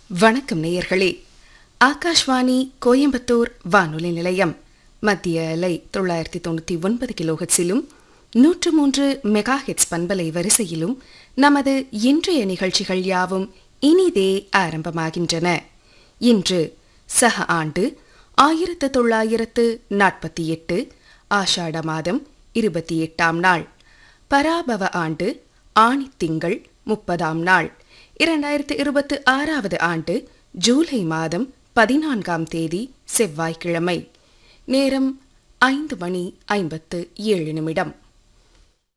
வணக்கம் நேயர்களே ஆகாஷ்வாணி கோயம்புத்தூர் வானொலி நிலையம் மத்திய அலை தொள்ளாயிரத்தி தொண்ணூற்றி ஒன்பது கிலோஹெட்ஸிலும் நூற்று மூன்று மெகா ஹெட்ஸ் பண்பலை வரிசையிலும் நமது இன்றைய நிகழ்ச்சிகள் யாவும் இனிதே ஆரம்பமாகின்றன இன்று சக ஆண்டு ஆயிரத்து தொள்ளாயிரத்து நாற்பத்தி எட்டு ஆஷாட மாதம் இருபத்தி எட்டாம் நாள் பராபவ ஆண்டு ஆணித்திங்கள் முப்பதாம் நாள் இரண்டாயிரத்து இருபத்து ஆறாவது ஆண்டு ஜூலை மாதம் பதினான்காம் தேதி செவ்வாய்க்கிழமை நேரம் ஐந்து மணி ஐம்பத்து ஏழு நிமிடம்